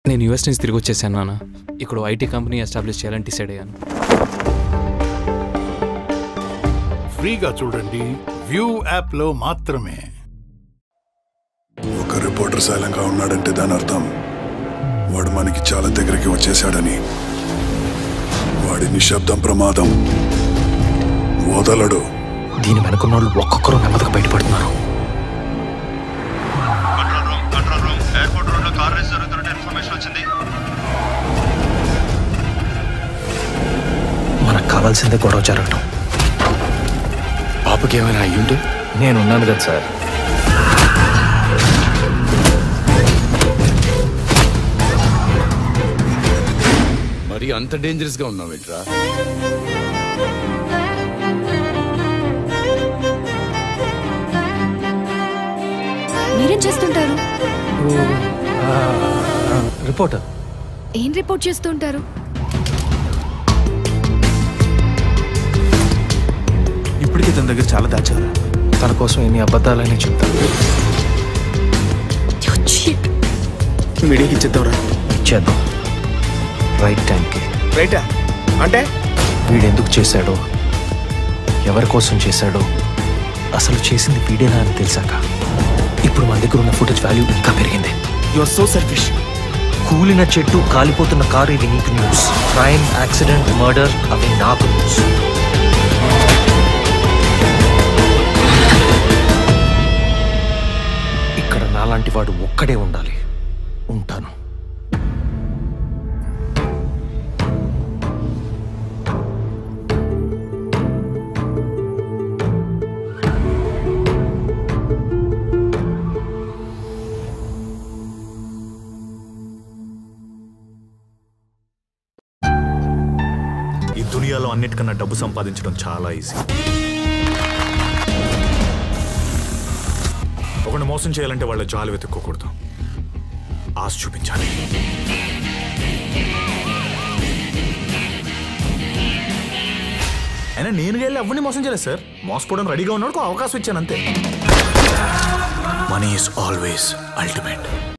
నేను యూఎస్ నుంచి తిరిగి వచ్చేసాను నాన్న ఇక్కడ ఐటీ కంపెనీ ఎస్టాబ్లిష్ చేయాలని డిసైడ్ అయ్యాను ఫ్రీగా చూడండి వ్యూ యాప్ లో మాత్రమే ఒక రిపోర్టర్ సైలంగా ఉన్నాడంటే దాని అర్థం వాడు మనకి చాలా దగ్గరికి వచ్చేసాడని వాడి నిశ్శబ్దం ప్రమాదం వదలడు దీని వెనుకున్న వాళ్ళు ఒక్కొక్కరు నెమ్మదిగా బయటపడుతున్నారు control room control room airport road లో కార్ రేస్ జరుగుతున్నట్టు ఇన్ఫర్మేషన్ వచ్చింది మనకు కావాల్సిందే గొడవ జరగటం పాపకి ఏమైనా అయ్యుంటే నేనున్నాను కదా సార్ మరి అంత డేంజరస్ గా ఉన్నావు ఇట్రా మీరేం చేస్తుంటారు రిపోర్టర్ ఏం రిపోర్ట్ చేస్తుంటారు ఇప్పటికే తన దగ్గర చాలా దాచారు తన కోసం ఎన్ని అబద్ధాలని చెప్తాను మీడియాకి ఇచ్చేద్దాంరా ఇచ్చేద్దాం రైట్ టైంకి రైటా అంటే వీడెందుకు చేశాడో ఎవరి కోసం చేశాడో అసలు చేసింది వీడేనా అని తెలిసాక ఇప్పుడు మన దగ్గర ఉన్న ఫుటేజ్ వాల్యూ ఇంకా పెరిగింది యు ఆర్ సో సెల్ఫిష్ కూలిన చెట్టు కాలిపోతున్న కారు ఇవి నీకు న్యూస్ క్రైమ్ యాక్సిడెంట్ మర్డర్ అవి నాకు న్యూస్ ఇక్కడ నాలాంటి వాడు ఒక్కడే ఉండాలి ఉంటాను ఈ దునియాలో అన్నిటికన్నా డబ్బు సంపాదించడం చాలా ఈజీ ఒకరిని మోసం చేయాలంటే వాళ్ళ జాలి వెతుక్కోకూడదు ఆశ చూపించాలి అయినా నేను వెళ్ళి ఎవరిని మోసం చేయలేదు సార్ మోసపోవడం రెడీగా ఉన్నాడు అవకాశం ఇచ్చాను అంతే మనీ ఈస్ ఆల్వేస్ అల్టిమేట్